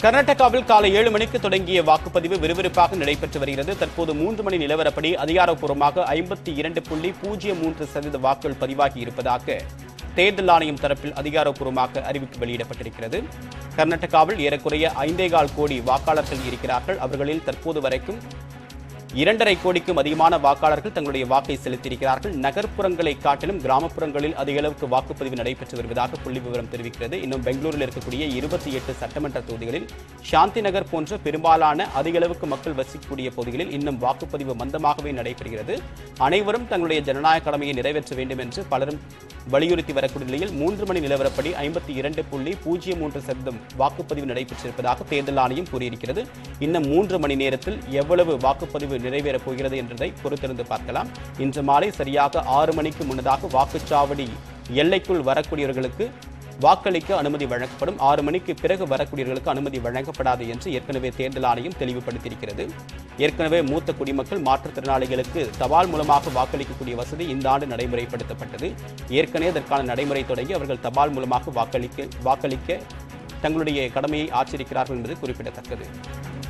கர்நாடகாவில் காலை ஏழு மணிக்கு தொடங்கிய வாக்குப்பதிவு விறுவிறுப்பாக நடைபெற்று வருகிறது தற்போது மூன்று மணி நிலவரப்படி அதிகாரப்பூர்வமாக ஐம்பத்தி இரண்டு புள்ளி பூஜ்ஜியம் மூன்று சதவீத வாக்குகள் பதிவாகி இருப்பதாக தேர்தல் ஆணையம் தரப்பில் அதிகாரப்பூர்வமாக அறிவிப்பு வெளியிடப்பட்டிருக்கிறது கர்நாடகாவில் ஏறக்குறைய ஐந்தேகால் கோடி வாக்காளர்கள் இருக்கிறார்கள் அவர்களில் தற்போது வரைக்கும் இரண்டரை கோடிக்கும் அதிகமான வாக்காளர்கள் தங்களுடைய வாக்கை செலுத்தியிருக்கிறார்கள் நகர்ப்புறங்களை காட்டிலும் கிராமப்புறங்களில் அதிக அளவுக்கு வாக்குப்பதிவு நடைபெற்று வருவதாக புள்ளி விவரம் தெரிவிக்கிறது இன்னும் பெங்களூரில் இருக்கக்கூடிய இருபத்தி எட்டு சட்டமன்ற தொகுதிகளில் சாந்தி நகர் போன்ற பெரும்பாலான அதிக அளவுக்கு மக்கள் வசிக்கக்கூடிய பகுதிகளில் இன்னும் வாக்குப்பதிவு மந்தமாகவே நடைபெறுகிறது அனைவரும் தங்களுடைய ஜனநாயக கடமையை நிறைவேற்ற வேண்டும் என்று பலரும் வலியுறுத்தி வரக்கூடிய நிலையில் மூன்று மணி நிலவரப்படி ஐம்பத்தி இரண்டு புள்ளி பூஜ்ஜியம் மூன்று சதவீதம் வாக்குப்பதிவு நடைபெற்றிருப்பதாக தேர்தல் ஆணையம் கூறியிருக்கிறது இன்னும் மூன்று மணி நேரத்தில் எவ்வளவு வாக்குப்பதிவு நிறைவேறப் போகிறது என்றதை பொறுத்திருந்து பார்க்கலாம் இன்று மாலை சரியாக ஆறு மணிக்கு முன்னதாக வாக்குச்சாவடி எல்லைக்குள் வரக்கூடியவர்களுக்கு வாக்களிக்க அனுமதி வழங்கப்படும் ஆறு மணிக்கு பிறகு வரக்கூடியவர்களுக்கு அனுமதி வழங்கப்படாது என்று ஏற்கனவே தேர்தல் ஆணையம் தெளிவுபடுத்தியிருக்கிறது ஏற்கனவே மூத்த குடிமக்கள் மாற்றுத்திறனாளிகளுக்கு தபால் மூலமாக வாக்களிக்கக்கூடிய வசதி இந்த ஆண்டு நடைமுறைப்படுத்தப்பட்டது ஏற்கனவே அதற்கான நடைமுறை தொடங்கி அவர்கள் தபால் மூலமாக வாக்களிக்க வாக்களிக்க தங்களுடைய கடமையை ஆச்சரிக்கிறார்கள் என்பது குறிப்பிடத்தக்கது